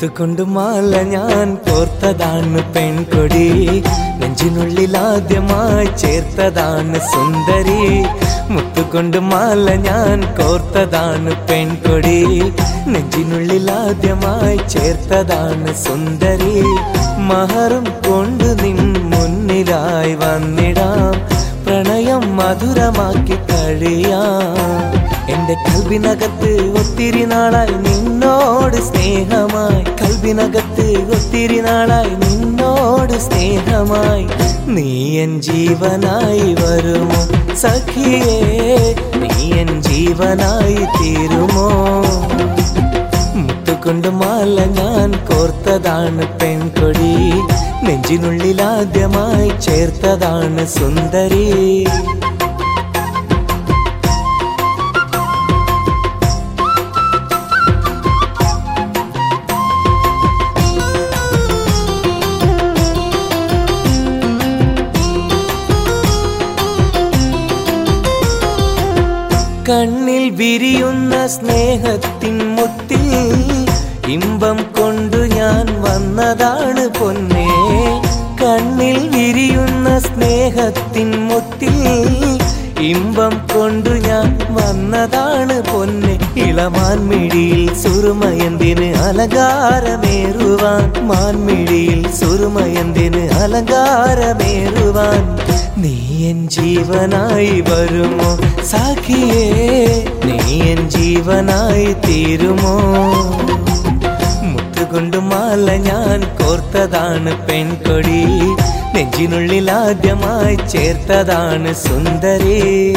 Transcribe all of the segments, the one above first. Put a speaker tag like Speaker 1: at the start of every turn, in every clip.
Speaker 1: മുത്തുകൊണ്ടു മാല ഞാൻ കോർത്തതാണ് പെൺകൊടി നെഞ്ചിനുള്ളിൽ ആദ്യമായി ചേർത്തതാണ് സുന്ദരി മുത്തുകൊണ്ട് മാല ഞാൻ കോർത്തതാണ് പെൺകൊടി നെഞ്ചിനുള്ളിൽ ആദ്യമായി ചേർത്തതാണ് സുന്ദരി മഹറും കൊണ്ട് നിൻ മുന്നിലായി വന്നിടാം പ്രണയം മധുരമാക്കി കഴിയാം എന്റെ കൽബിനകത്ത് ഒത്തിരി നാളായി നിന്നോട് സ്നേഹമായി കൽബിനകത്ത് ഒത്തിരി നാളായി നിന്നോട് സ്നേഹമായി നീ എൻ ജീവനായി വരുമോ സഖിയേ നീ എൻ ജീവനായി തീരുമോ മുത്തുകൊണ്ട് മാല ഞാൻ കോർത്തതാണ് പെൺകൊടി നെഞ്ചിനുള്ളിൽ ആദ്യമായി ചേർത്തതാണ് സുന്ദരി കണ്ണിൽ വിരിയുന്ന സ്നേഹത്തിൻ മുത്തിൽ ഇമ്പം കൊണ്ടു ഞാൻ വന്നതാണ് പൊന്നേ കണ്ണിൽ വിരിയുന്ന സ്നേഹത്തിൻ മുത്തിൽ ഇമ്പം കൊണ്ടു ഞാൻ വന്നതാണ് പൊന്നെ ഇളമാൻമിഴിയിൽ സുറുമയന്തിന് അലങ്കാരമേറുവാൻ മാൻമിഴിയിൽ സുറുമയന്തിന് അലങ്കാരമേറുവാൻ നീ എൻ ജീവനായി വരുമോ സാഖിയേ നീ എൻ ജീവനായി തീരുമോ മുത്തുകൊണ്ട് മാല ഞാൻ കോർത്തതാണ് പെൺകൊടി നെഞ്ചിനുള്ളിൽ ആദ്യമായി ചേർത്തതാണ് സുന്ദരി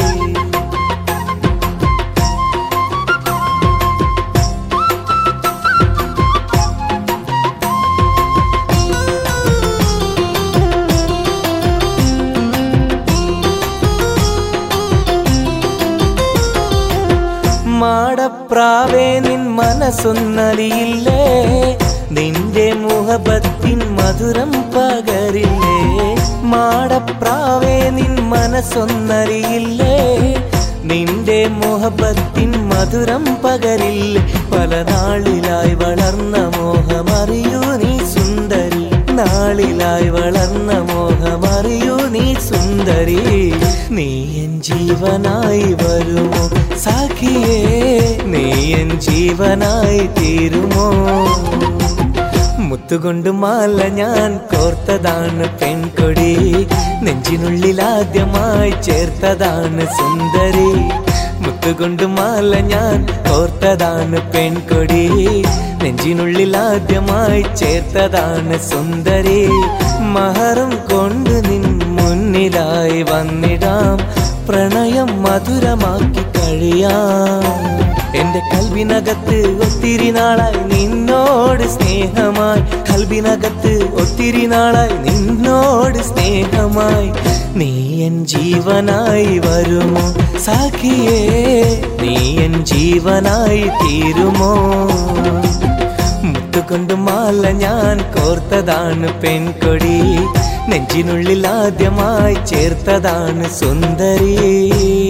Speaker 1: മാടപ്രാവേ നിൻ മനസ്സൊന്നലിയില്ലേ നിന്റെ മുഹബത്തിൻ മധുരം പകരില്ലേ മാടപ്രാവേ നിൻ മനസ്സൊന്നറിയില്ലേ നിന്റെ മുഹബത്തിൻ മധുരം പകരില്ലേ പല നാളിലായി വളർന്ന മോഹമറിയൂ നീ സുന്ദരി നാളിലായി വളർന്ന മോഹമറിയൂ നീ സുന്ദരി നീ എൻ ജീവനായി വരുമോ സാഖിയേ നീ എൻ ജീവനായി തീരുമോ മുത്തുകൊണ്ട് മാല ഞാൻ കോർത്തതാണ് പെൺകൊടി നെഞ്ചിനുള്ളിൽ ആദ്യമായി ചേർത്തതാണ് സുന്ദരി മുത്തുകൊണ്ട് മാല ഞാൻ കോർത്തതാണ് പെൺകൊടി നെഞ്ചിനുള്ളിൽ ആദ്യമായി ചേർത്തതാണ് സുന്ദരി മഹറും കൊണ്ട് നിൻ മുന്നിലായി വന്നിടാം പ്രണയം മധുരമാക്കി കഴിയാം എന്റെ കൽവിനകത്ത് ഒത്തിരി നാളായി നിന്നോട് സ്നേഹമായി കൽവിനകത്ത് ഒത്തിരി നാളായി നിന്നോട് സ്നേഹമായി നീ എൻ ജീവനായി വരുമോ സാഖിയേ നീ എൻ ജീവനായി തീരുമോ മുത്തുകൊണ്ട് മാല ഞാൻ കോർത്തതാണ് പെൺകൊടി നെഞ്ചിനുള്ളിൽ ആദ്യമായി ചേർത്തതാണ് സുന്ദരി